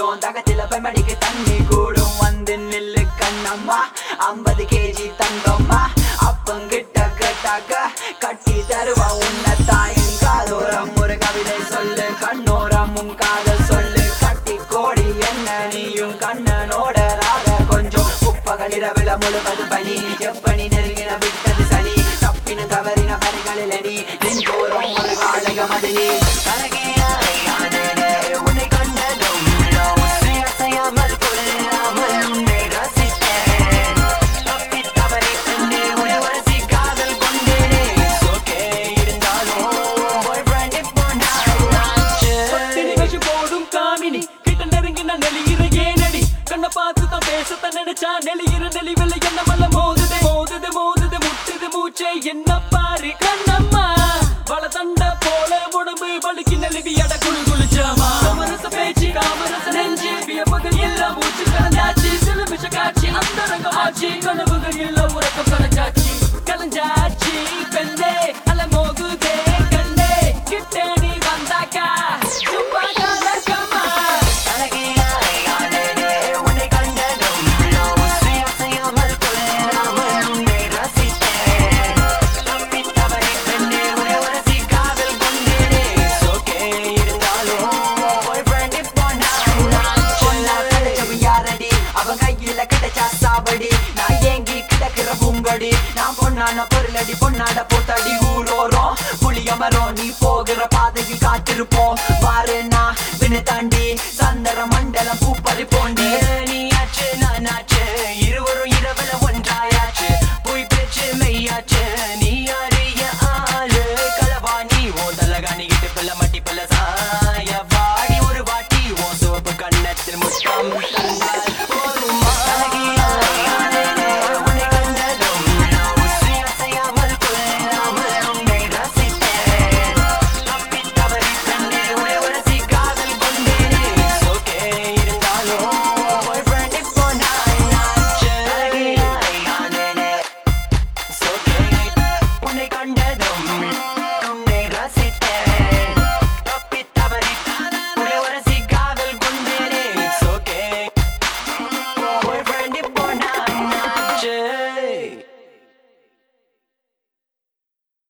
ஓடும் தகத்தில பெமடிக்கு தண்ணி கூடும் வந்து நில்லு கண்ணம்மா ஐம்பது கேஜி தங்கம்மா அப்பங்கிட்ட கேட்டாக்க கட்டி தருவா உன்னை தாயின் காதோரம் ஒரு கவிதை சொல்லு கண்ணோரம் உன் காதல் சொல்லு கட்டி கோடி என்ன நீயும் கண்ணனோட ராக கொஞ்சம் உப்பகல் இரவுல முழுவது பனி எப்பனி நெருங்கின விட்டது சனி தப்பின தவறின பணிகளில் நீ நெஞ்சோரம் ஒரு காலக மதினி அழகே அழகானதே, உன்னை கண்டதும் யோசி அசையாமல் கொள்ளாமல் உன்னை ரசித்தேன் தப்பி தவறி பெண்ணே உன்னை வரிசி காதல் கொண்டேனே ஓகே இருந்தாலும் boyfriend இப்போ நானாச்சு. பத்தினி வேஷம் போடும் காமினி கிட்ட நெருங்கி நான் நெளிகிற ஏனடி கண்ணை பார்த்து தான் பேசத்தான் நினைச்சா நெளிகிற நெளிவில் என்ன வல்ல மோதுது மோதுது மோதுது முட்டுது மூச்சை என்ன பாரு கண்ணம்மா வள தண்ட போல உடம்பு வலிக்கு நெளிவி அட குழு குளிச்சாமா காமரச பேச்சு காமரச நெஞ்சு வியப்புகள் எல்லாம் மூச்சு கலந்தாச்சு சில விஷ காட்சி அந்த ரங்கமாச்சு கனவுகள் எல்லாம் உறக்கம் கலைஞ்சாச்சு கலைஞ்சாச்சு பெண்ணே அல மோகுதே கண்ணே கிட்ட நீ வந்தாக்கா சும்மா கலக்கமா அழகே அழகானதே, உன்னை கண்டதும் யோசி அசையாமல் கொள்ளாமல் உன்னை ரசித்தேன். தப்பி தவறி பெண்ணே உன்னை வரிசி காதல் கொண்டேனே. ஓகே இருந்தாலும் boyfriend இப்போ நானாச்சு. பொண்ணா கிடைச்சவன் யாரடி? அவன் கையில கிடைச்சா சாவடி. நான் ஏங்கி கிடக்கிற பூங்கொடி. நான் பொண்ணான பொருளடி பொண்ணாட போத்தடி ஊரோரம் புளிய மரம் நீ போகிற பாதையில் காத்திருப்போம் பாரு நான் பின்ன தாண்டி சந்தர மண்டலம் பூப்பறி போண்டி நீயாச்சு நானாச்சு இருவரும் இரவுல ஒன்றாயாச்சு பொய் பேச்சு மெய்யாச்சு நீ அறிய ஆளு களவா நீ ஓ தலகாணி கிட்டு பிள்ளை மட்டி பிள்ளை சாய வாடி ஒரு வாட்டி ஓ சிவப்பு கண்ணத்தில் முத்தம் தந்த